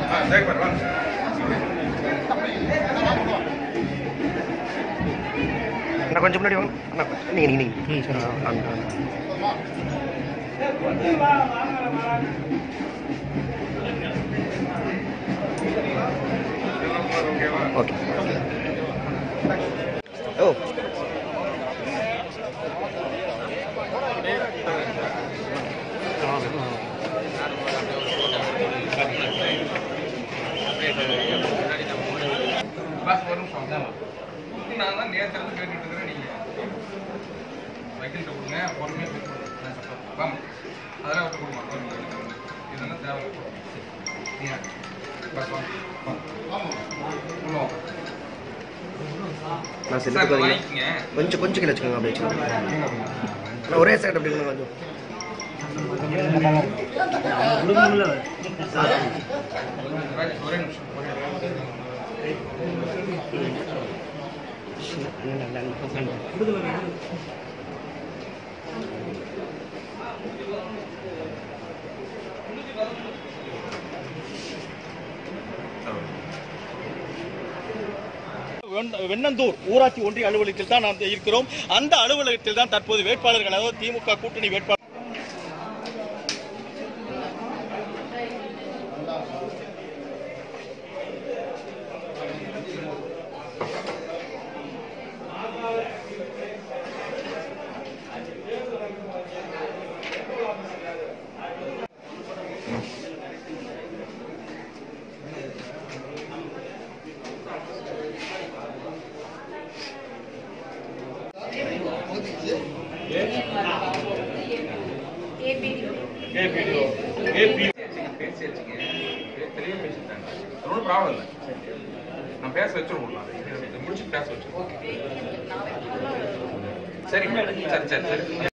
ஆ சரி பாரு வாங்க அண்ணா கொஞ்சம் முன்னாடி வாங்க அண்ணா நீங்கள் நீங்கள் நீங்கள் ம் சரி வாங்க ஓகேவா ஓகே ஓ பாஸ் ஒரு நிமிஷம் நான் தான் நேரத்துல இருந்து கேட்டுட்டு இருக்கிறேன் நீங்க வக்கீல்கிட்ட கொடுங்க பொறுமையாக பேசி நான் சொல்றேன். வாங்க அதெல்லாம் விட்டு கொடுங்க இதெல்லாம் தேவை நீங்க பாஸ் வாங்க வாங்க. உள்ள வாங்க. நான் சார், செல்லுக்கு இதை பதிலா வாங்கிக்கங்க கொஞ்சம் கொஞ்சம் கீழே வச்சுக்கோங்க அப்படியே வச்சுக்கோங்க அண்ணா ஒரே சைடு அப்படி இருங்க கொஞ்சம் ராஜேஷ், ஒரே நிமிஷம் ஒரே நிமிஷம். வெண்ண- வெண்ணந்தூர் ஊராட்சி ஒன்றிய அலுவலகத்தில் தான் நாம் இருக்கிறோம் அந்த அலுவலகத்தில் தான் தற்போது வேட்பாளர்கள் அதாவது திமுக கூட்டணி வேட்பாளர் பேசி வச்சுங்க தெளிவாக பேசிட்டாங்க ஒன்றும் ப்ராப்ளம் இல்லை நான் பேச வச்சிருவோம் முடிச்சுட்டு பேச வச்சிருவோம் சரிங்க சரி சரி சரி